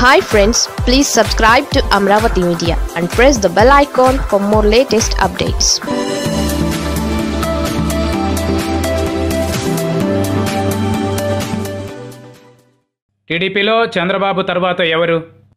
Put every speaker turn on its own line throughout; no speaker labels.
hi friends please subscribe to Amaravati media and press the bell icon for more latest updates
టీడీపీలో చంద్రబాబు తర్వాత ఎవరు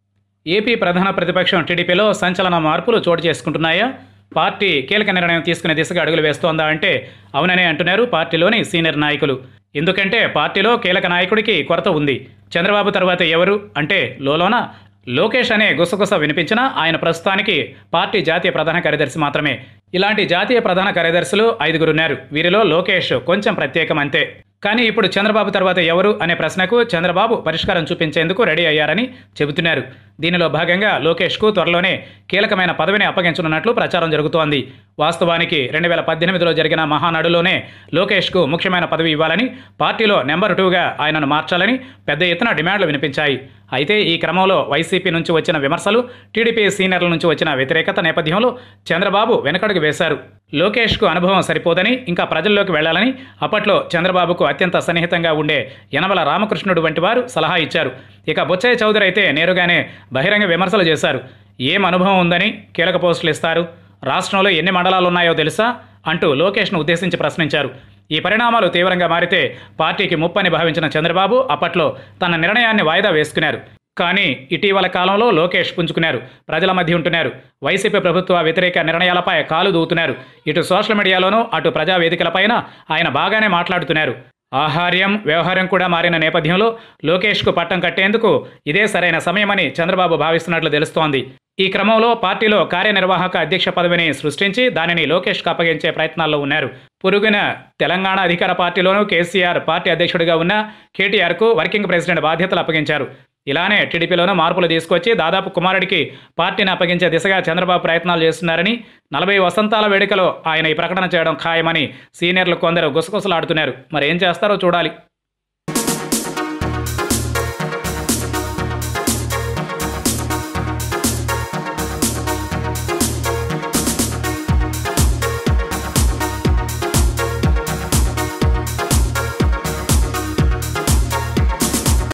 AP ప్రధాన ప్రతిపక్షం టీడీపీలో సంచలన మార్పులు చోటు చేసుకుంటున్నాయా పార్టీ కీలక నిర్ణయం తీసుకునే దిశగా అడుగులు వేస్తోందా అంటే అవుననే అంటున్నారు పార్టీలోని సీనియర్ నాయకులు ఎందుకంటే పార్టీలో కీలక నాయకుడికి కొరత ఉంది చంద్రబాబు తర్వాత ఎవరు అంటే లోలోన లోకేష్ అనే గుసగుస వినిపించినా ఆయన ప్రస్తుతానికి పార్టీ జాతీయ ప్రధాన కార్యదర్శి మాత్రమే ఇలాంటి జాతీయ ప్రధాన కార్యదర్శులు ఐదుగురున్నారు వీరిలో లోకేష్ కొంచెం ప్రత్యేకం అంతే కానీ ఇప్పుడు చంద్రబాబు తర్వాత ఎవరు అనే ప్రశ్నకు చంద్రబాబు పరిష్కారం చూపించేందుకు రెడీ అయ్యారని చెబుతున్నారు దీనిలో భాగంగా లోకేష్కు త్వరలోనే కీలకమైన పదవిని అప్పగించనున్నట్లు ప్రచారం జరుగుతోంది వాస్తవానికి రెండు వేల పద్దెనిమిదిలో జరిగిన మహానాడులోనే లోకేష్కు ముఖ్యమైన పదవి ఇవ్వాలని పార్టీలో నెంబర్ టూగా ఆయనను మార్చాలని పెద్ద ఎత్తున డిమాండ్లు వినిపించాయి అయితే ఈ క్రమంలో వైసీపీ నుంచి వచ్చిన విమర్శలు టీడీపీ సీనియర్ల నుంచి వచ్చిన వ్యతిరేకత నేపథ్యంలో చంద్రబాబు వెనకడుగు వేశారు లోకేష్కు అనుభవం సరిపోదని ఇంకా ప్రజల్లోకి వెళ్లాలని అప్పట్లో చంద్రబాబుకు అత్యంత సన్నిహితంగా ఉండే యనమల రామకృష్ణుడు వంటి వారు సలహా ఇచ్చారు ఇక బొచ్చయ్య చౌదరి అయితే నేరుగానే బహిరంగ విమర్శలు చేశారు ఏం అనుభవం ఉందని కీలక పోస్టులు ఇస్తారు రాష్ట్రంలో ఎన్ని మండలాలు ఉన్నాయో తెలుసా అంటూ లోకేష్ను ఉద్దేశించి ప్రశ్నించారు ఈ పరిణామాలు తీవ్రంగా మారితే పార్టీకి ముప్పని భావించిన చంద్రబాబు అప్పట్లో తన నిర్ణయాన్ని వాయిదా వేసుకున్నారు కానీ ఇటీవల కాలంలో లోకేష్ పుంజుకున్నారు ప్రజల మధ్య ఉంటున్నారు వైసీపీ ప్రభుత్వ వ్యతిరేక నిర్ణయాలపై కాలు దూతున్నారు ఇటు సోషల్ మీడియాలోనూ అటు ప్రజా వేదికలపైన ఆయన బాగానే మాట్లాడుతున్నారు ఆహార్యం వ్యవహారం కూడా మారిన నేపథ్యంలో లోకేష్కు పట్టం కట్టేందుకు ఇదే సరైన సమయమని చంద్రబాబు భావిస్తున్నట్లు తెలుస్తోంది ఈ క్రమంలో పార్టీలో కార్యనిర్వాహక అధ్యక్ష పదవిని సృష్టించి దానిని లోకేష్కు అప్పగించే ప్రయత్నాల్లో ఉన్నారు పొరుగున తెలంగాణ అధికార పార్టీలోనూ కేసీఆర్ పార్టీ అధ్యక్షుడిగా ఉన్న కేటీఆర్కు వర్కింగ్ ప్రెసిడెంట్ బాధ్యతలు అప్పగించారు ఇలానే టీడీపీలోనూ మార్పులు తీసుకొచ్చి దాదాపు కుమారుడికి పార్టీని అప్పగించే దిశగా చంద్రబాబు ప్రయత్నాలు చేస్తున్నారని నలభై వసంతాల వేడుకలో ఆయన ఈ ప్రకటన చేయడం ఖాయమని సీనియర్లు కొందరు గుసగుసలాడుతున్నారు మరి ఏం చేస్తారో చూడాలి